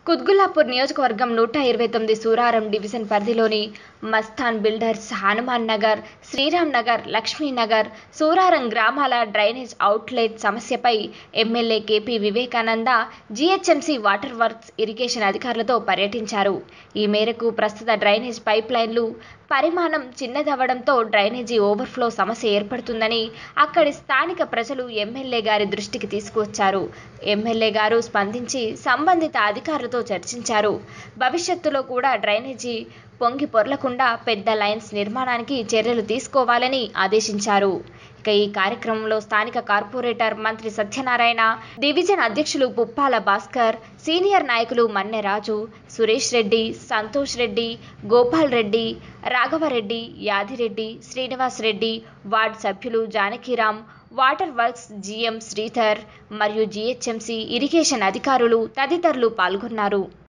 కుత్గుల్లాపూర్ నియోజకవర్గం నూట ఇరవై తొమ్మిది సూరారం డివిజన్ పరిధిలోని మస్తాన్ బిల్డర్స్ హనుమాన్ నగర్ శ్రీరామ్ నగర్ లక్ష్మీనగర్ సూరారం గ్రామాల డ్రైనేజ్ అవుట్లెట్ సమస్యపై MLA KP Vivekananda GHMC water works irrigation అధికారులతో పర్యటించారు ఈ మేరకు ప్రస్తుత డ్రైనేజ్ పైప్ లైన్లు పరిమాణం చిన్నదవ్వడంతో డ్రైనేజీ ఓవర్ఫ్లో సమస్య ఏర్పడుతుందని అక్కడి స్థానిక ప్రజలు ఎమ్మెల్యే గారి దృష్టికి తీసుకువచ్చారు ఎమ్మెల్యే గారు స్పందించి సంబంధిత అధికారులతో చర్చించారు భవిష్యత్తులో కూడా డ్రైనేజీ పొంగి పొర్లకుండా పెద్ద లైన్స్ నిర్మాణానికి చర్యలు తీసుకోవాలని ఆదేశించారు ఇక ఈ కార్యక్రమంలో స్థానిక కార్పొరేటర్ మంత్రి సత్యనారాయణ డివిజన్ అధ్యక్షులు పుప్పాల భాస్కర్ సీనియర్ నాయకులు మన్నె రాజు సురేష్ రెడ్డి సంతోష్ రెడ్డి గోపాల్ రెడ్డి రాఘవరెడ్డి యాదిరెడ్డి శ్రీనివాస్ రెడ్డి వార్డ్ సభ్యులు Janakiram water works GM Sridhar మరియు జీహెచ్ఎంసీ ఇరిగేషన్ అధికారులు తదితరులు పాల్గొన్నారు